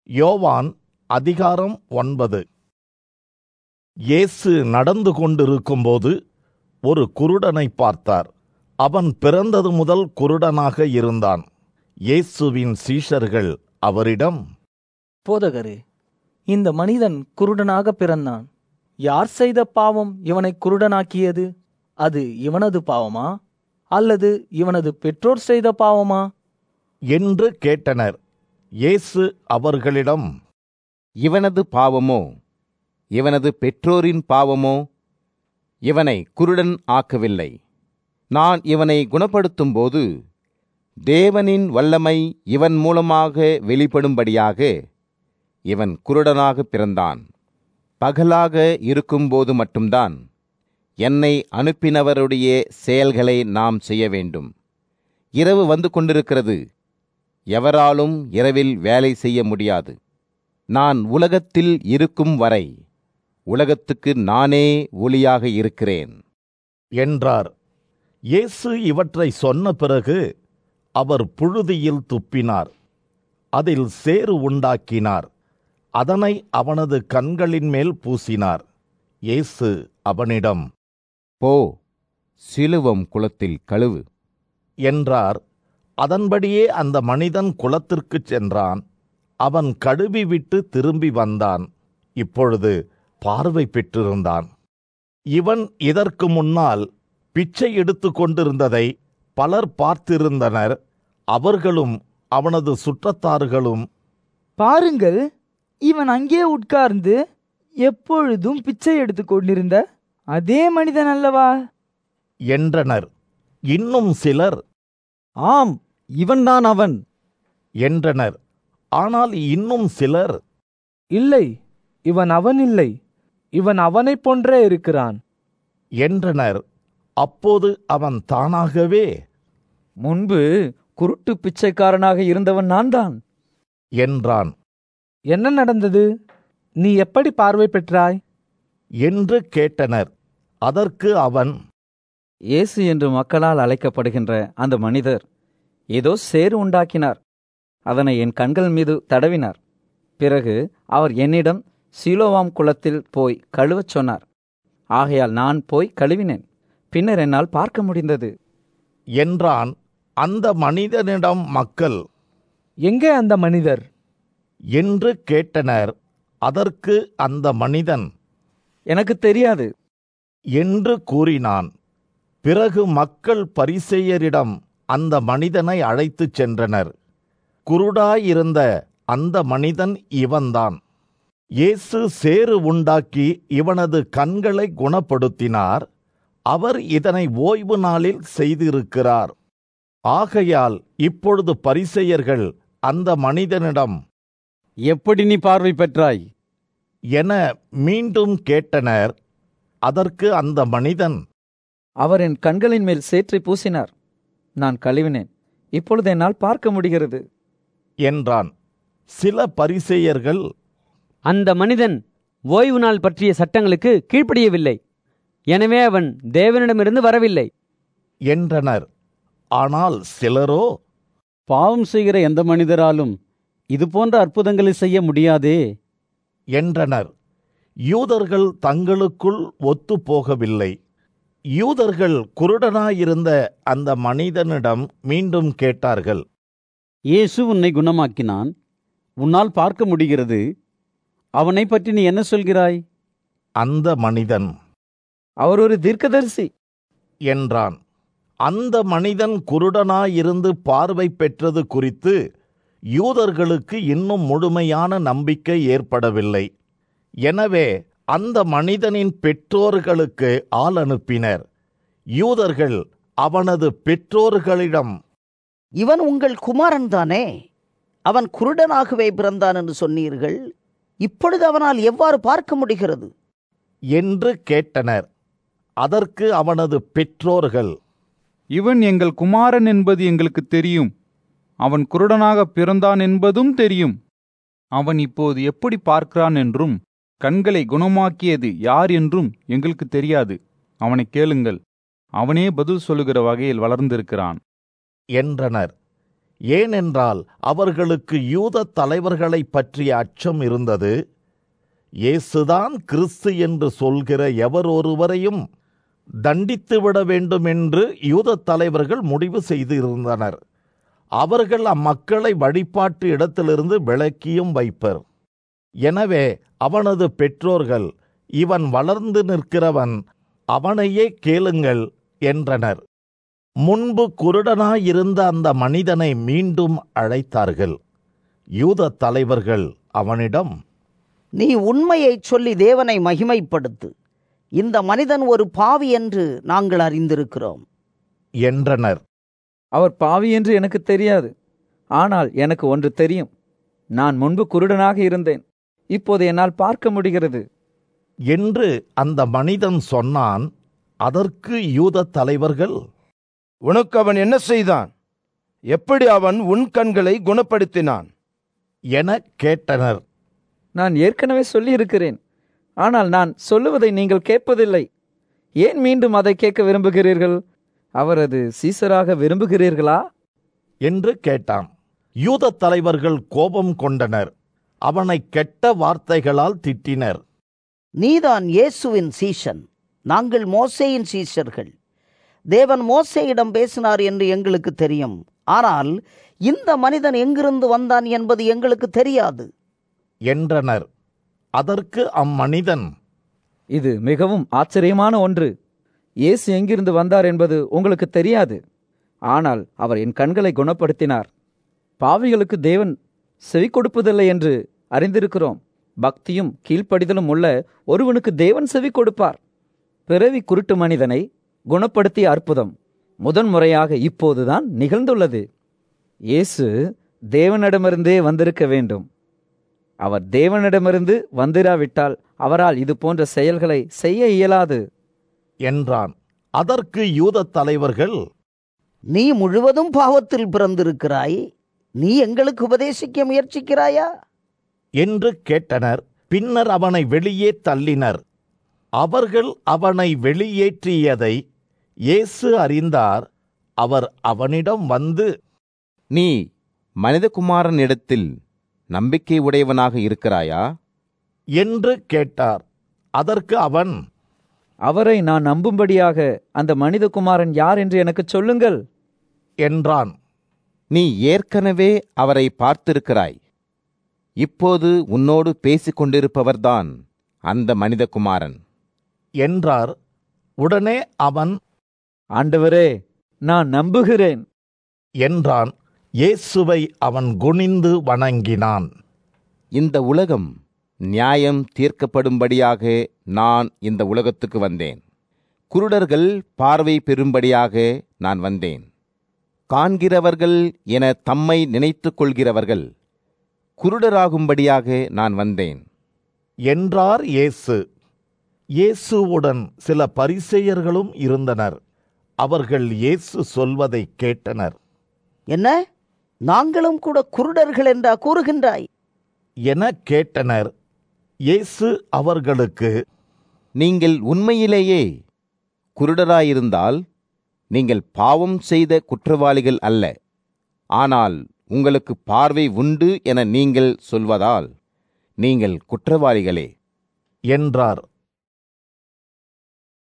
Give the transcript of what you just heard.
யோவான் அதிகாரம் ஒன்பது இயேசு நடந்து கொண்டிருக்கும்போது ஒரு குருடனை பார்த்தார் அவன் பிறந்தது முதல் குருடனாக இருந்தான் இயேசுவின் சீஷர்கள் அவரிடம் போதகரே இந்த மனிதன் குருடனாக பிறந்தான் யார் செய்த பாவம் இவனை குருடனாக்கியது அது இவனது பாவமா அல்லது இவனது பெற்றோர் செய்த பாவமா என்று கேட்டனர் இயேசு அவர்களிடம் இவனது பாவமோ இவனது பெற்றோரின் பாவமோ இவனை குருடன் ஆக்கவில்லை நான் இவனை குணப்படுத்தும்போது தேவனின் வல்லமை இவன் மூலமாக வெளிப்படும்படியாக இவன் குருடனாக பிறந்தான் பகலாக இருக்கும்போது மட்டும்தான் என்னை அனுப்பினவருடைய செயல்களை நாம் செய்ய வேண்டும் இரவு வந்து கொண்டிருக்கிறது எவராலும் இரவில் வேலை செய்ய முடியாது நான் உலகத்தில் இருக்கும் வரை உலகத்துக்கு நானே ஒளியாக இருக்கிறேன் என்றார் இயேசு இவற்றை சொன்ன பிறகு அவர் புழுதியில் துப்பினார் அதில் சேறு உண்டாக்கினார் அதனை அவனது கண்களின் மேல் பூசினார் இயேசு அவனிடம் போ சிலுவம் குளத்தில் கழுவு என்றார் அதன்படியே அந்த மனிதன் குளத்திற்குச் சென்றான் அவன் கழுவி விட்டு திரும்பி வந்தான் இப்பொழுது பார்வை பெற்றிருந்தான் இவன் இதற்கு முன்னால் பிச்சை எடுத்து கொண்டிருந்ததை பலர் பார்த்திருந்தனர் அவர்களும் அவனது சுற்றத்தார்களும் பாருங்கள் இவன் அங்கே உட்கார்ந்து எப்பொழுதும் பிச்சை எடுத்துக் கொண்டிருந்த அதே மனிதன் அல்லவா என்றனர் இன்னும் சிலர் ஆம் இவன்தான் அவன் என்றனர் ஆனால் இன்னும் சிலர் இல்லை இவன் அவன் இல்லை இவன் அவனைப் போன்றே இருக்கிறான் என்றனர் அப்போது அவன் தானாகவே முன்பு குருட்டு பிச்சைக்காரனாக இருந்தவன் நான் தான் என்றான் என்ன நடந்தது நீ எப்படி பார்வை பெற்றாய் என்று கேட்டனர் அதற்கு அவன் இயேசு என்று மக்களால் அழைக்கப்படுகின்ற அந்த மனிதர் ஏதோ சேறு உண்டாக்கினார் அதனை என் கண்கள் மீது தடவினார் பிறகு அவர் என்னிடம் சீலோவாம் குளத்தில் போய் கழுவச் சொன்னார் ஆகையால் நான் போய் கழுவினேன் பின்னர் என்னால் பார்க்க முடிந்தது என்றான் அந்த மனிதனிடம் மக்கள் எங்கே அந்த மனிதர் என்று கேட்டனர் அதற்கு அந்த மனிதன் எனக்கு தெரியாது என்று கூறினான் பிறகு மக்கள் பரிசேயரிடம் அந்த மனிதனை அழைத்துச் சென்றனர் குருடாயிருந்த அந்த மனிதன் இவன்தான் இயேசு சேறு உண்டாக்கி இவனது கண்களை குணப்படுத்தினார் அவர் இதனை ஓய்வு நாளில் செய்திருக்கிறார் ஆகையால் இப்பொழுது பரிசேயர்கள் அந்த மனிதனிடம் எப்படி நீ பார்வை பெற்றாய் என மீண்டும் கேட்டனர் அதற்கு அந்த மனிதன் அவர் என் கண்களின் மேல் சேற்றை பூசினார் நான் கழுவினேன் இப்பொழுது என்னால் பார்க்க முடிகிறது என்றான் சில பரிசேயர்கள் அந்த மனிதன் ஓய்வு நாள் பற்றிய சட்டங்களுக்கு கீழ்ப்படியவில்லை எனவே அவன் தேவனிடமிருந்து வரவில்லை என்றனர் ஆனால் சிலரோ பாவம் செய்கிற எந்த மனிதராலும் இது போன்ற அற்புதங்களை செய்ய முடியாதே என்றனர் யூதர்கள் தங்களுக்குள் ஒத்துப் போகவில்லை யூதர்கள் குருடனாயிருந்த அந்த மனிதனிடம் மீண்டும் கேட்டார்கள் இயேசு உன்னை குணமாக்கினான் உன்னால் பார்க்க முடிகிறது அவனை பற்றி நீ என்ன சொல்கிறாய் அந்த மனிதன் அவர் ஒரு தீர்க்கதரிசி என்றான் அந்த மனிதன் குருடனாயிருந்து பார்வை பெற்றது குறித்து யூதர்களுக்கு இன்னும் முழுமையான நம்பிக்கை ஏற்படவில்லை எனவே அந்த மனிதனின் பெற்றோர்களுக்கு ஆள் அனுப்பினர் யூதர்கள் அவனது பெற்றோர்களிடம் இவன் உங்கள் குமாரன் தானே அவன் குருடனாகவே பிறந்தான் என்று சொன்னீர்கள் இப்பொழுது அவனால் எவ்வாறு பார்க்க முடிகிறது என்று கேட்டனர் அதற்கு அவனது பெற்றோர்கள் இவன் எங்கள் குமாரன் என்பது எங்களுக்கு தெரியும் அவன் குருடனாக பிறந்தான் என்பதும் தெரியும் அவன் இப்போது எப்படி பார்க்கிறான் என்றும் கண்களை குணமாக்கியது யார் என்றும் எங்களுக்கு தெரியாது அவனை கேளுங்கள் அவனே பதில் சொல்லுகிற வகையில் வளர்ந்திருக்கிறான் என்றனர் ஏனென்றால் அவர்களுக்கு யூத தலைவர்களைப் பற்றிய அச்சம் இருந்தது இயேசுதான் கிறிஸ்து என்று சொல்கிற எவர் ஒருவரையும் தண்டித்துவிட வேண்டும் என்று யூத தலைவர்கள் முடிவு செய்திருந்தனர் அவர்கள் அம்மக்களை வழிபாட்டு இடத்திலிருந்து விலக்கியும் வைப்பர் எனவே அவனது பெற்றோர்கள் இவன் வளர்ந்து நிற்கிறவன் அவனையே கேளுங்கள் என்றனர் முன்பு குருடனாயிருந்த அந்த மனிதனை மீண்டும் அழைத்தார்கள் யூத தலைவர்கள் அவனிடம் நீ உண்மையைச் சொல்லி தேவனை மகிமைப்படுத்து இந்த மனிதன் ஒரு பாவி என்று நாங்கள் அறிந்திருக்கிறோம் என்றனர் அவர் பாவி என்று எனக்கு தெரியாது ஆனால் எனக்கு ஒன்று தெரியும் நான் முன்பு குருடனாக இருந்தேன் இப்போது என்னால் பார்க்க முடிகிறது என்று அந்த மனிதன் சொன்னான் அதற்கு யூத தலைவர்கள் உனக்கு அவன் என்ன செய்தான் எப்படி அவன் உன் கண்களை குணப்படுத்தினான் எனக் கேட்டனர் நான் ஏற்கனவே சொல்லியிருக்கிறேன் ஆனால் நான் சொல்லுவதை நீங்கள் கேட்பதில்லை ஏன் மீண்டும் அதை கேட்க விரும்புகிறீர்கள் அவரது சீசராக விரும்புகிறீர்களா என்று கேட்டான் யூத தலைவர்கள் கோபம் கொண்டனர் அவனை கெட்ட வார்த்தைகளால் திட்டினர் நீதான் இயேசுவின் சீஷன் நாங்கள் மோசேயின் சீஷர்கள் தேவன் மோசேயிடம் பேசினார் என்று எங்களுக்கு தெரியும் ஆனால் இந்த மனிதன் எங்கிருந்து வந்தான் என்பது எங்களுக்கு தெரியாது என்றனர் அதற்கு அம்மனிதன் இது மிகவும் ஆச்சரியமான ஒன்று இயேசு எங்கிருந்து வந்தார் என்பது உங்களுக்கு தெரியாது ஆனால் அவர் என் கண்களை குணப்படுத்தினார் பாவிகளுக்கு தேவன் செவி கொடுப்பதில்லை என்று அறிந்திருக்கிறோம் பக்தியும் கீழ்ப்படிதலும் உள்ள ஒருவனுக்கு தேவன் செவி கொடுப்பார் பிறவி குருட்டு மனிதனை குணப்படுத்திய அற்புதம் முதன்முறையாக இப்போதுதான் நிகழ்ந்துள்ளது இயேசு தேவனிடமிருந்தே வந்திருக்க வேண்டும் அவர் தேவனிடமிருந்து வந்திராவிட்டால் அவரால் இது போன்ற செயல்களை செய்ய இயலாது என்றான் அதற்கு யூத தலைவர்கள் நீ முழுவதும் பாவத்தில் பிறந்திருக்கிறாய் நீ எங்களுக்கு உபதேசிக்க முயற்சிக்கிறாயா என்று கேட்டனர் பின்னர் அவனை வெளியே தள்ளினர் அவர்கள் அவனை வெளியேற்றியதை இயேசு அறிந்தார் அவர் அவனிடம் வந்து நீ மனிதகுமாரனிடத்தில் நம்பிக்கை உடையவனாக இருக்கிறாயா என்று கேட்டார் அதற்கு அவன் அவரை நான் நம்பும்படியாக அந்த மனிதகுமாரன் யார் என்று எனக்கு சொல்லுங்கள் என்றான் நீ ஏற்கனவே அவரை பார்த்திருக்கிறாய் இப்போது உன்னோடு பேசிக் கொண்டிருப்பவர்தான் அந்த மனிதகுமாரன் என்றார் உடனே அவன் ஆண்டவரே நான் நம்புகிறேன் என்றான் இயேசுவை அவன் குனிந்து வணங்கினான் இந்த உலகம் நியாயம் தீர்க்கப்படும்படியாக நான் இந்த உலகத்துக்கு வந்தேன் குருடர்கள் பார்வை பெறும்படியாக நான் வந்தேன் காண்கிறவர்கள் என தம்மை நினைத்துக் கொள்கிறவர்கள் குருடராகும்படியாக நான் வந்தேன் என்றார் இயேசு இயேசுவுடன் சில பரிசேயர்களும் இருந்தனர் அவர்கள் இயேசு சொல்வதை கேட்டனர் என்ன நாங்களும் கூட குருடர்கள் என்றா கூறுகின்றாய் என கேட்டனர் இயேசு அவர்களுக்கு நீங்கள் உண்மையிலேயே குருடராயிருந்தால் நீங்கள் பாவம் செய்த குற்றவாளிகள் அல்ல ஆனால் உங்களுக்கு பார்வை உண்டு என நீங்கள் சொல்வதால் நீங்கள் குற்றவாளிகளே என்றார்